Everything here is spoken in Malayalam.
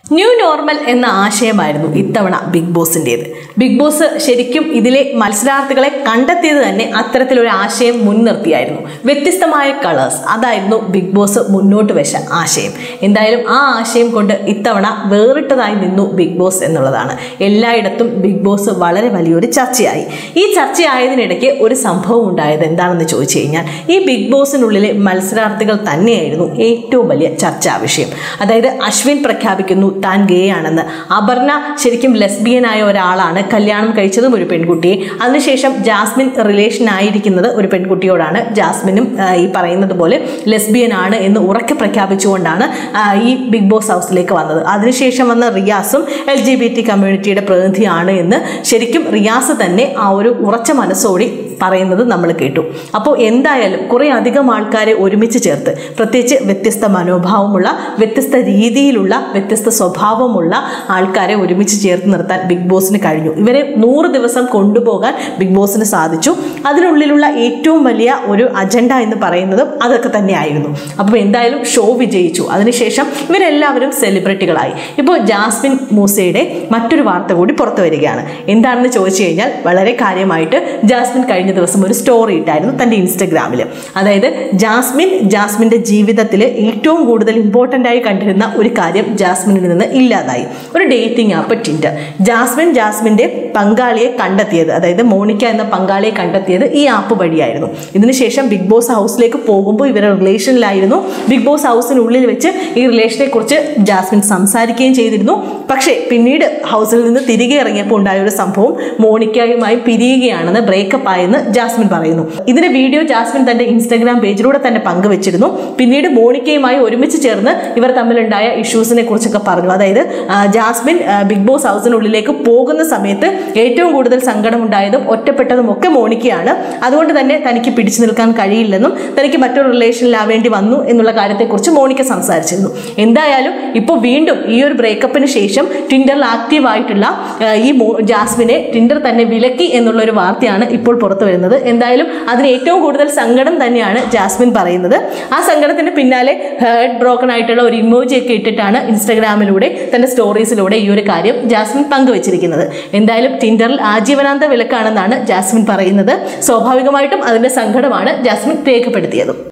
ന്യൂ നോർമൽ എന്ന ആശയമായിരുന്നു ഇത്തവണ ബിഗ് ബോസിൻ്റേത് ബിഗ് ബോസ് ശരിക്കും ഇതിലെ മത്സരാർത്ഥികളെ കണ്ടെത്തിയത് തന്നെ അത്തരത്തിലൊരു ആശയം മുൻനിർത്തിയായിരുന്നു വ്യത്യസ്തമായ കളേഴ്സ് അതായിരുന്നു ബിഗ് ബോസ് മുന്നോട്ട് വെച്ച ആശയം എന്തായാലും ആ ആശയം കൊണ്ട് ഇത്തവണ വേറിട്ടതായി നിന്നു ബിഗ് ബോസ് എന്നുള്ളതാണ് എല്ലായിടത്തും ബിഗ് ബോസ് വളരെ വലിയൊരു ചർച്ചയായി ഈ ചർച്ചയായതിനിടയ്ക്ക് ഒരു സംഭവം ഉണ്ടായത് എന്താണെന്ന് ചോദിച്ചു കഴിഞ്ഞാൽ ഈ ബിഗ് ബോസിനുള്ളിലെ മത്സരാർത്ഥികൾ തന്നെയായിരുന്നു ഏറ്റവും വലിയ ചർച്ചാ വിഷയം അതായത് അശ്വിൻ പ്രഖ്യാപിക്കുന്നു താൻ ഗേ ആണെന്ന് അപർണ ശരിക്കും ലെസ്ബിയനായ ഒരാളാണ് കല്യാണം കഴിച്ചതും ഒരു പെൺകുട്ടിയെ അതിനുശേഷം ജാസ്മിൻ റിലേഷൻ ആയിരിക്കുന്നത് ഒരു പെൺകുട്ടിയോടാണ് ജാസ്മിനും ആ, ഈ പറയുന്നത് പോലെ ലെസ്ബിയൻ ആണ് എന്ന് ഉറക്കെ പ്രഖ്യാപിച്ചുകൊണ്ടാണ് ആ, ഈ ബിഗ് ബോസ് ഹൗസിലേക്ക് വന്നത് അതിനുശേഷം വന്ന റിയാസും എൽ ജി ബി ടി കമ്മ്യൂണിറ്റിയുടെ പ്രതിനിധിയാണ് എന്ന് ശരിക്കും റിയാസ് തന്നെ ആ ഒരു ഉറച്ച മനസ്സോടി പറയുന്നത് നമ്മൾ കേട്ടു അപ്പോൾ എന്തായാലും കുറേ അധികം ആൾക്കാരെ ഒരുമിച്ച് ചേർത്ത് പ്രത്യേകിച്ച് വ്യത്യസ്ത മനോഭാവമുള്ള വ്യത്യസ്ത രീതിയിലുള്ള വ്യത്യസ്ത സ്വഭാവമുള്ള ആൾക്കാരെ ഒരുമിച്ച് ചേർത്ത് നിർത്താൻ ബിഗ് ബോസിന് കഴിഞ്ഞു ഇവരെ നൂറ് ദിവസം കൊണ്ടുപോകാൻ ബിഗ് ബോസിന് സാധിച്ചു അതിനുള്ളിലുള്ള ഏറ്റവും വലിയ ഒരു അജണ്ട എന്ന് പറയുന്നതും അതൊക്കെ തന്നെയായിരുന്നു അപ്പോൾ എന്തായാലും ഷോ വിജയിച്ചു അതിനുശേഷം ഇവരെല്ലാവരും സെലിബ്രിറ്റികളായി ഇപ്പോൾ ജാസ്മിൻ മൂസയുടെ മറ്റൊരു വാർത്ത കൂടി പുറത്തു വരികയാണ് എന്താണെന്ന് ചോദിച്ചു കഴിഞ്ഞാൽ വളരെ കാര്യമായിട്ട് ജാസ്മിൻ കഴിഞ്ഞ ദിവസം ഒരു സ്റ്റോറി ഇട്ടായിരുന്നു തൻ്റെ ഇൻസ്റ്റഗ്രാമിൽ അതായത് ജാസ്മിൻ ജാസ്മിൻ്റെ ജീവിതത്തിൽ ഏറ്റവും കൂടുതൽ ഇമ്പോർട്ടൻ്റ് ആയി കണ്ടിരുന്ന ഒരു കാര്യം ജാസ്മിനിൽ നിന്ന് ഇല്ലാതായി ഒരു ഡേറ്റിംഗ് ആപ്പ് ടിൻഡർ ജാസ്മിൻ ജാസ്മിൻ്റെ പങ്കാളിയെ കണ്ടെത്തിയത് അതായത് മോണിക്ക എന്ന പങ്കാളിയെ കണ്ടെത്തിയത് ഈ ആപ്പ് വഴിയായിരുന്നു ഇതിനുശേഷം ബിഗ് ബോസ് ഹൗസിലേക്ക് പോകുമ്പോൾ ഇവർ റിലേഷനിലായിരുന്നു ബിഗ് ബോസ് ഹൗസിനുള്ളിൽ വെച്ച് ഈ റിലേഷനെ കുറിച്ച് ജാസ്മിൻ സംസാരിക്കുകയും ചെയ്തിരുന്നു പക്ഷേ പിന്നീട് ഹൗസിൽ നിന്ന് തിരികെ ഇറങ്ങിയപ്പോൾ ഉണ്ടായ ഒരു സംഭവം മോണിക്കയുമായി പിരിയുകയാണെന്ന് ബ്രേക്കപ്പ് ആയെന്ന് ജാസ്മിൻ പറയുന്നു ഇതിന്റെ വീഡിയോ ജാസ്മിൻ തന്റെ ഇൻസ്റ്റാഗ്രാം പേജിലൂടെ തന്നെ പങ്കുവച്ചിരുന്നു പിന്നീട് മോണിക്കയുമായി ഒരുമിച്ച് ചേർന്ന് ഇവർ തമ്മിലുണ്ടായ ഇഷ്യൂസിനെ കുറിച്ചൊക്കെ പറഞ്ഞു അതായത് ആ, ജാസ്മിൻ ആ, ബിഗ് ബോസ് ഹൗസിനുള്ളിലേക്ക് പോകുന്ന സമയത്ത് ഏറ്റവും കൂടുതൽ സങ്കടമുണ്ടായതും ഒറ്റപ്പെട്ടതും ഒക്കെ മോണിക്കയാണ് അതുകൊണ്ട് തന്നെ തനിക്ക് പിടിച്ചു നിൽക്കാൻ കഴിയില്ലെന്നും തനിക്ക് മറ്റൊരു റിലേഷനിലാവേണ്ടി വന്നു എന്നുള്ള കാര്യത്തെക്കുറിച്ച് മോണിക്ക സംസാരിച്ചിരുന്നു എന്തായാലും ഇപ്പോൾ വീണ്ടും ഈ ഒരു ബ്രേക്കപ്പിന് ശേഷം ടിൻഡറിൽ ആക്റ്റീവ് ആയിട്ടുള്ള ആ, ഈ മോ ജാസ്മിനെ ടിൻഡർ തന്നെ വിലക്കി എന്നുള്ള ഒരു വാർത്തയാണ് ഇപ്പോൾ പുറത്തു വരുന്നത് എന്തായാലും അതിന് ഏറ്റവും കൂടുതൽ സങ്കടം തന്നെയാണ് ജാസ്മിൻ പറയുന്നത് ആ സങ്കടത്തിന് പിന്നാലെ ഹേർട്ട് ബ്രോക്കൺ ആയിട്ടുള്ള ഒരു ഇമോജി ഒക്കെ ഇട്ടിട്ടാണ് ഇൻസ്റ്റാഗ്രാമിലൂടെ തന്റെ സ്റ്റോറീസിലൂടെ ഈ ഒരു കാര്യം ജാസ്മിൻ പങ്കുവച്ചിരിക്കുന്നത് എന്തായാലും ടിൻഡറിൽ ആജീവനാന്ത വിലക്കാണെന്നാണ് ജാസ്മിൻ പറയുന്നത് സ്വാഭാവികമായിട്ടും അതിന്റെ സങ്കടമാണ് ജാസ്മിൻ രേഖപ്പെടുത്തിയത്